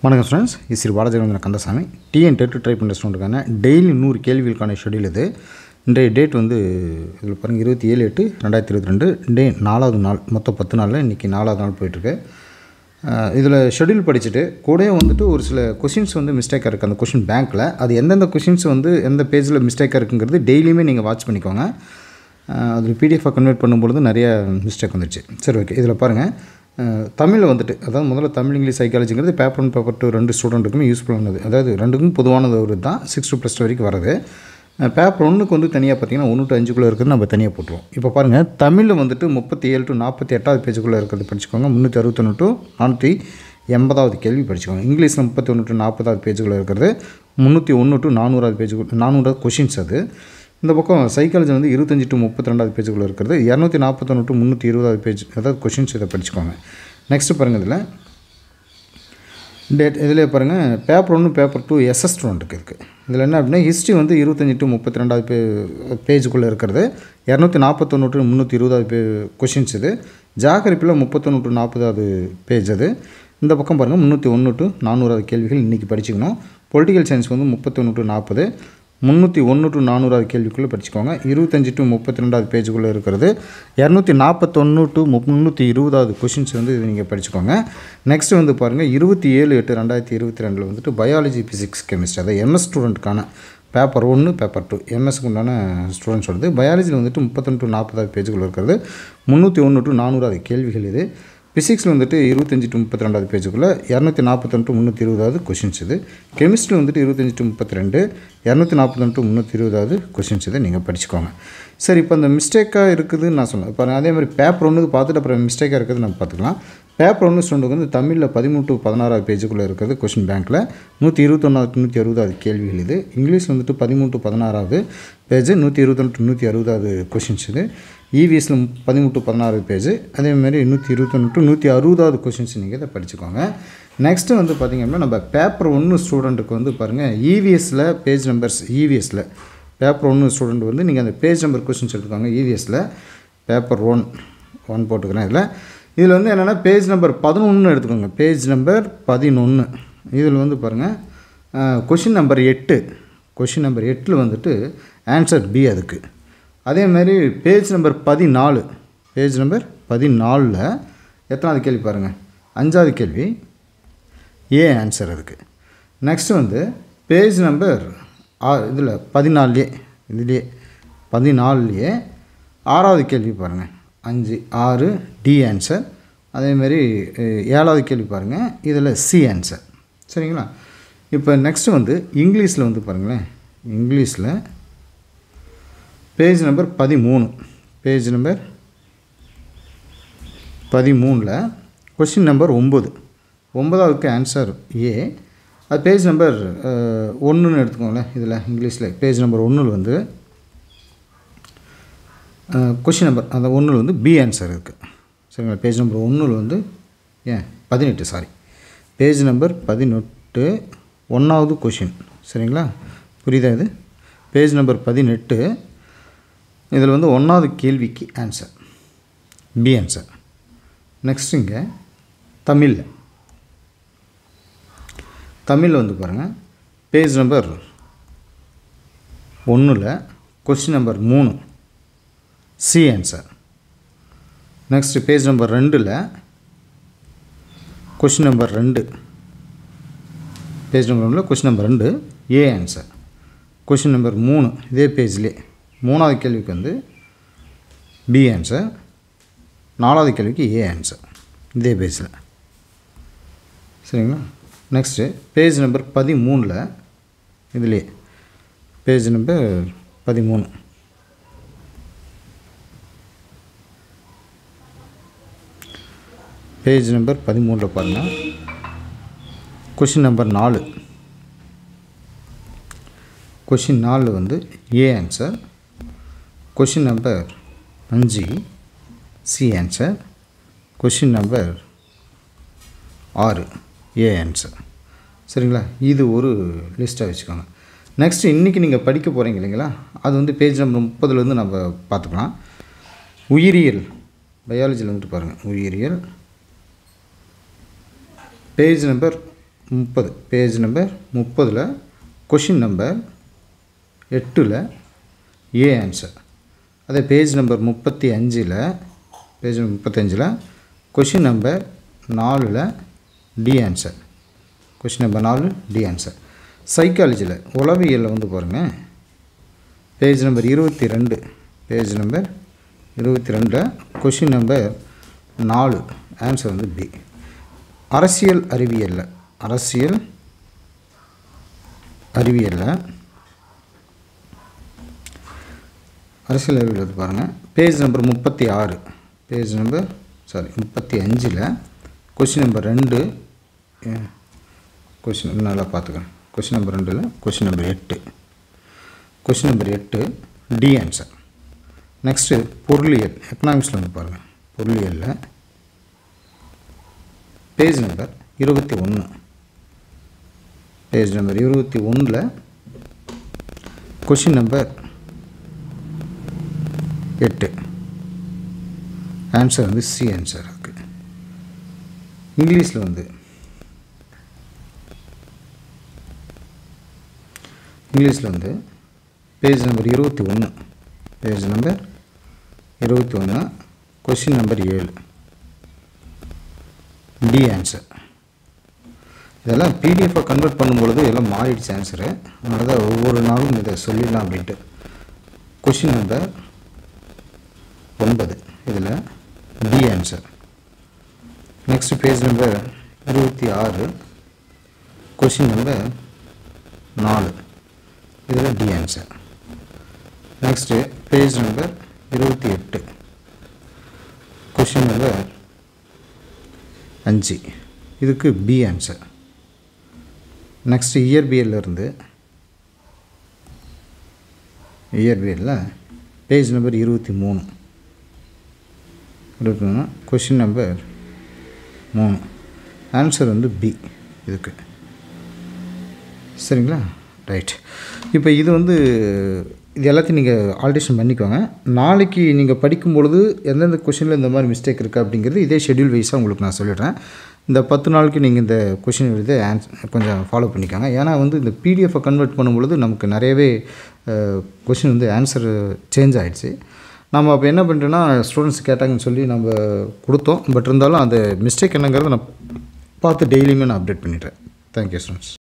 வணக்கம் ஸ்டூடெண்ட்ஸ் இது Sri Balajagandhana Kandasamy TN TET try பண்ணுற ஸ்டூடெண்ட்டுக்கான டெய்லி நூறு கேள்விகளுக்கான ஷெடியூல் இது இன்றைய டேட் வந்து இதில் பாருங்கள் இருபத்தி ஏழு எட்டு ரெண்டாயிரத்தி இருபத்தி ரெண்டு டே நாலாவது நாள் மொத்தம் பத்து நாளில் இன்றைக்கி நாலாவது நாள் போயிட்டுருக்கு இதில் ஷெடியூல் படிச்சுட்டு கூடயே வந்துட்டு ஒரு சில கொஷின்ஸ் வந்து மிஸ்டேக்காக இருக்குது அந்த கொஷின் பேங்க்கில் அது எந்தெந்த கொஷின்ஸ் வந்து எந்த பேஜில் மிஸ்டேக்காக இருக்குங்கிறது டெய்லியுமே நீங்கள் வாட்ச் பண்ணிக்கோங்க அதில் பிடிஎஃபாக கன்வெர்ட் பண்ணும்பொழுது நிறைய மிஸ்டேக் வந்துடுச்சு சரி ஓகே இதில் பாருங்கள் தமிழில் வந்துட்டு அதாவது முதல்ல தமிழ் இங்கிலீஷ் சைக்காலஜிங்கிறது பேப்பர் ஒன் பேப்பர் டூ ரெண்டு ஸ்டூடெண்ட்டுக்குமே யூஸ்ஃபுல்லானது அதாவது ரெண்டுக்கும் பொதுவானது ஒரு தான் சிக்ஸ் டு ப்ளஸ் டூ வரைக்கும் வருது பேப்பர் ஒன்றுக்கு வந்து தனியாக பார்த்தீங்கன்னா ஒன்று டு அஞ்சுக்குள்ளே இருக்கிறது நம்ம தனியாக போட்டுருவோம் இப்போ பாருங்கள் தமிழில் வந்துட்டு முப்பத்தி ஏழு டு நாற்பத்தி எட்டாவது பேஜுக்குள்ளே இருக்கிறது படிச்சுக்கோங்க முந்நூற்றி அறுபத்தொன்று டு நானூற்றி எண்பதாவது கேள்வி படிச்சுக்கோங்க இங்கிலீஷில் முப்பத்தி ஒன்று டு நாற்பதாவது பேஜுக்குள்ளே இருக்கிறது முந்நூற்றி ஒன்று டு நானூறாவது பேஜுக்கு நானூறாவது கொஷின்ஸ் அது இந்த பக்கம் சைக்காலஜி வந்து இருபத்தஞ்சி டு முப்பத்தி ரெண்டாவது பேஜுக்குள்ளே இருக்கிறது இரநூத்தி நாற்பத்தொன்று டு முந்நூற்றி இருபதாவது பேஜ் அதாவது கொஷின்ஸ் இதை படிச்சுக்கோங்க நெக்ஸ்ட்டு பாருங்கள் இதில் டேட் இதில் பாருங்கள் பேப்பர் ஒன்று பேப்பர் டூ எஸ்எஸ் ஸ்டூடெண்ட்டுக்கு இருக்குது இதில் என்ன அப்படின்னா ஹிஸ்ட்ரி வந்து இருபத்தஞ்சி டு முப்பத்தி ரெண்டாவது பே பேஜுக்குள்ளே இருக்கிறது இரநூத்தி நாற்பத்தொன்று டு முந்நூற்றி இருபதாவது பே கொஷின்ஸ் இது ஜாகரிப்பில் முப்பத்தொன்று டு நாற்பதாவது பேஜ் அது இந்த பக்கம் பாருங்கள் முந்நூற்றி ஒன்று டு நானூறாவது கேள்விகள் இன்றைக்கி படிச்சுக்கணும் பொலிட்டிக்கல் சயின்ஸ் வந்து முப்பத்தொன்று டு நாற்பது முந்நூற்றி ஒன்று டு நானூறாவது கேள்விக்குள்ளே படிச்சுக்கோங்க இருபத்தஞ்சி டு முப்பத்தி ரெண்டாவது பேஜுக்குள்ளே இருக்கிறது இரநூத்தி நாற்பத்தொன்று டு முந்நூற்றி இருபதாவது கொஷின்ஸ் வந்து இது நீங்கள் படிச்சுக்கோங்க நெக்ஸ்ட் வந்து பாருங்கள் இருபத்தி ஏழு எட்டு ரெண்டாயிரத்தி இருபத்தி ரெண்டில் வந்துட்டு பயாலஜி ஃபிசிக்ஸ் கெமிஸ்ட்ரி அதாவது எம்எஸ் ஸ்டூடெண்ட்டுக்கான பேப்பர் ஒன்று பேப்பர் டூ எம்எஸ்க்கு உண்டான ஸ்டூடெண்ட்ஸ் வருது பயாலஜியில் வந்துட்டு முப்பத்தொன்று டு நாற்பதாவது பேஜுக்குள்ளே இருக்கிறது முந்நூற்றி ஒன்று டு நானூறாவது கேள்விகள் இது ஃபிசிக்ஸில் வந்துட்டு இருபத்தஞ்சி டு முப்பத்தி ரெண்டாவது பேஜுக்குள்ளே இரநூத்தி நாற்பத்தொன்று டு முந்நூற்றி இருபதாவது கொஷின்ஸ் இது கெமிஸ்ட்ரி வந்துட்டு இருபத்தஞ்சி டு முப்பத்தி ரெண்டு இரநூத்தி நாற்பத்தொன்று டு முந்நூற்றி இருபதாவது கொஷின்ஸ் இதை நீங்கள் படிச்சுக்கோங்க சரி இப்போ அந்த மிஸ்டேக்காக இருக்குதுன்னு நான் சொன்னேன் இப்போ அதே மாதிரி பேப்பர் ஒன்றுக்கு பார்த்துட்டு அப்புறம் மிஸ்டேக்காக இருக்குது நம்ம பார்த்துக்கலாம் பேப்பர் ஒன்று ஸ்டூடெண்ட் வந்து தமிழில் பதிமூணு டு பதினாறாவது பேஜுக்குள்ளே இருக்கிறது கொஷின் பேங்க்கில் நூற்றி இருபத்தொன்னாவது நூற்றி அறுபதாவது கேள்விகள் இது இங்கிலீஷ் வந்துட்டு பதிமூணு டு பதினாறாவது பேஜ் நூற்றி இருபத்தொன்று டு நூற்றி அறுபதாவது கொஷின்ஸ் இது இவிஎஸில் பதிமூணு டு பதினாறு பேஜ் அதேமாதிரி நூற்றி இருபத்தொன்று டு நூற்றி அறுபதாவது கொஷின்ஸ் நீங்கள் இதை படிச்சுக்கோங்க நெக்ஸ்ட்டு வந்து பார்த்திங்க அப்படின்னா நம்ம பேப்பர் ஒன்று ஸ்டூடெண்ட்டுக்கு வந்து பாருங்கள் இவிஎஸில் பேஜ் நம்பர்ஸ் இவிஎஸில் பேப்பர் ஒன்று ஸ்டூடெண்ட் வந்து நீங்கள் அந்த பேஜ் நம்பர் கொஷின்ஸ் எடுத்துக்கோங்க இவிஎஸில் பேப்பர் ஒன் ஒன் போட்டுக்கிறேன் இதில் இதில் வந்து என்னென்னா பேஜ் நம்பர் பதினொன்று எடுத்துக்கோங்க பேஜ் நம்பர் பதினொன்று இதில் வந்து பாருங்கள் கொஷின் நம்பர் எட்டு கொஷின் நம்பர் எட்டில் வந்துட்டு ஆன்சர் பி அதுக்கு அதே மாதிரி பேஜ் நம்பர் பதினாலு பேஜ் நம்பர் பதினாலில் எத்தனாவது கேள்வி பாருங்கள் அஞ்சாவது கேள்வி ஏ ஆன்சர் அதுக்கு நெக்ஸ்ட்டு வந்து பேஜ் நம்பர் ஆ இதில் பதினாலே இதுலேயே பதினாலுலேயே ஆறாவது கேள்வி பாருங்கள் அஞ்சு ஆறு டி ஆன்சர் அதேமாரி ஏழாவது கேள்வி பாருங்கள் இதில் சி ஆன்சர் சரிங்களா இப்போ நெக்ஸ்ட்டு வந்து இங்கிலீஷில் வந்து பாருங்களேன் இங்கிலீஷில் பேஜ் நம்பர் பதிமூணு பேஜ் நம்பர் பதிமூணில் கொஷின் நம்பர் ஒம்பது ஒம்பதாவதுக்கு ஆன்சர் ஏ அது பேஜ் நம்பர் ஒன்றுன்னு எடுத்துக்கோங்களேன் இதில் இங்கிலீஷில் பேஜ் நம்பர் ஒன்றில் வந்து கொஷின் நம்பர் அந்த ஒன்றில் வந்து பி ஆன்சர் இருக்குது சரிங்களா பேஜ் நம்பர் ஒன்றில் வந்து ஏன் பதினெட்டு சாரி பேஜ் நம்பர் பதினெட்டு ஒன்றாவது கொஷின் சரிங்களா புரியுதா இது பேஜ் நம்பர் பதினெட்டு இதில் வந்து ஒன்றாவது கேள்விக்கு ஆன்சர் பி ஆன்சர் நெக்ஸ்ட் இங்கே தமிழில் தமிழில் வந்து பாருங்கள் பேஜ் நம்பர் ஒன்றில் கொஸ்டின் நம்பர் மூணு C answer next page number ரெண்டில் கொஷின் நம்பர் ரெண்டு பேஜ் நம்பர் ஒன்றில் கொஷின் நம்பர் ரெண்டு ஏ ஆன்சர் கொஷின் நம்பர் மூணு இதே பேஜ்லேயே மூணாவது கேள்விக்கு வந்து பி ஆன்சர் நாலாவது கேள்விக்கு ஏ ஆன்சர் இதே பேஜில் சரிங்களா நெக்ஸ்ட்டு பேஜ் நம்பர் பதிமூணில் இதுலேயே பேஜ் நம்பர் பதிமூணு பேஜ் நம்பர் பதிமூணில் பாருங்கள் கொஷின் நம்பர் நாலு கொஷின் நாலில் வந்து ஏ ஆன்சர் கொஷின் நம்பர் அஞ்சு சி ஆன்சர் கொஷின் நம்பர் ஆறு ஏ ஆன்சர் சரிங்களா இது ஒரு லிஸ்ட்டாக வச்சுக்கோங்க நெக்ஸ்ட் இன்றைக்கி நீங்கள் படிக்க போகிறீங்க இல்லைங்களா அது வந்து பேஜ் நம்பர் முப்பதுலேருந்து நம்ம பார்த்துக்கலாம் உயிரியல் பயாலஜியில் வந்துட்டு பாருங்கள் உயிரியல் பேஜ் நம்பர் முப்பது பேஜ் நம்பர் முப்பதில் கொஷின் நம்பர் எட்டில் ஏ ஆன்சர் அதே பேஜ் நம்பர் முப்பத்தி அஞ்சில் பேஜ் நம்பர் முப்பத்தஞ்சில் கொஷின் நம்பர் நாலில் டி ஆன்சர் கொஷின் நம்பர் நாலு டி ஆன்சர் சைக்காலஜியில் உளவியலில் வந்து பாருங்கள் பேஜ் நம்பர் இருபத்தி ரெண்டு பேஜ் நம்பர் இருபத்தி ரெண்டில் கொஷின் நம்பர் நாலு ஆன்சர் வந்து பி அரசியல் அறிவியலில் அரசியல் அறிவியலில் அரசியல் அறிவியல் வந்து பாருங்கள் பேஜ் நம்பர் முப்பத்தி ஆறு பேஜ் நம்பர் சாரி முப்பத்தி அஞ்சில் கொஷின் நம்பர் ரெண்டு கொஷின் நல்லா பார்த்துக்கேன் கொஷின் நம்பர் ரெண்டில் கொஷின் நம்பர் எட்டு கொஷின் நம்பர் எட்டு டி ஆன்சர் நெக்ஸ்ட்டு பொருளியல் எக்கனாமிக்ஸில் வந்து பாருங்கள் பொருளியலில் பேஜ் நம்பர் இருபத்தி ஒன்று பேஜ் நம்பர் இருபத்தி ஒன்றில் கொஷின் நம்பர் எட்டு ஆன்சர் வந்து சி ஆன்சர் இருக்குது இங்கிலீஷில் வந்து இங்கிலீஷில் வந்து பேஜ் நம்பர் இருபத்தி ஒன்று பேஜ் நம்பர் இருபத்தி ஒன்று கொஷின் நம்பர் ஏழு டி ஆன்சர் இதெல்லாம் பிடிஎஃபாக கன்வெர்ட் பண்ணும்பொழுது எல்லாம் மாறிடுச்சு ஆன்சரு அதனால தான் ஒவ்வொரு நாளும் இதை சொல்லிடலாம் அப்படின்ட்டு கொஷின் நம்பர் ஒன்பது இதில் D answer next page number இருபத்தி ஆறு கொஷின் நம்பர் நாலு இதில் D answer next page number இருபத்தி எட்டு கொஷின் நம்பர் அஞ்சு இதுக்கு பி ஆன்சர் நெக்ஸ்ட் இயற்பியல்லேருந்து இயற்பியலில் பேஜ் நம்பர் இருபத்தி மூணு இருபத்தி மூணு கொஷின் நம்பர் மூணு ஆன்சர் வந்து பி இதுக்கு சரிங்களா ரைட் இப்போ இது வந்து இது எல்லாத்தையும் நீங்கள் ஆல்ட்ரேஷன் பண்ணிக்கோங்க நாளைக்கு நீங்கள் படிக்கும் பொழுது எந்தெந்த கொஷினில் இந்த மாதிரி மிஸ்டேக் இருக்குது அப்படிங்கிறது இதே ஷெட்யூல் வைஸாக உங்களுக்கு நான் சொல்லிடுறேன் இந்த பத்து நாளைக்கு நீங்கள் இந்த கொஷின் எழுதி ஆன்சர் கொஞ்சம் ஃபாலோ பண்ணிக்கோங்க ஏன்னா வந்து இந்த பிடிஎஃபை கன்வெர்ட் பண்ணும்பொழுது நமக்கு நிறையவே கொஷின் வந்து ஆன்சர் சேஞ்ச் ஆகிடுச்சு நம்ம அப்போ என்ன பண்ணிட்டோன்னா ஸ்டூடெண்ட்ஸ் கேட்டாங்கன்னு சொல்லி நம்ம கொடுத்தோம் பட் இருந்தாலும் அந்த மிஸ்டேக் என்னங்கிறத நான் பார்த்து டெய்லியுமே நான் அப்டேட் பண்ணிடுறேன் தேங்க்யூ ஸ்டூடெண்ட்ஸ்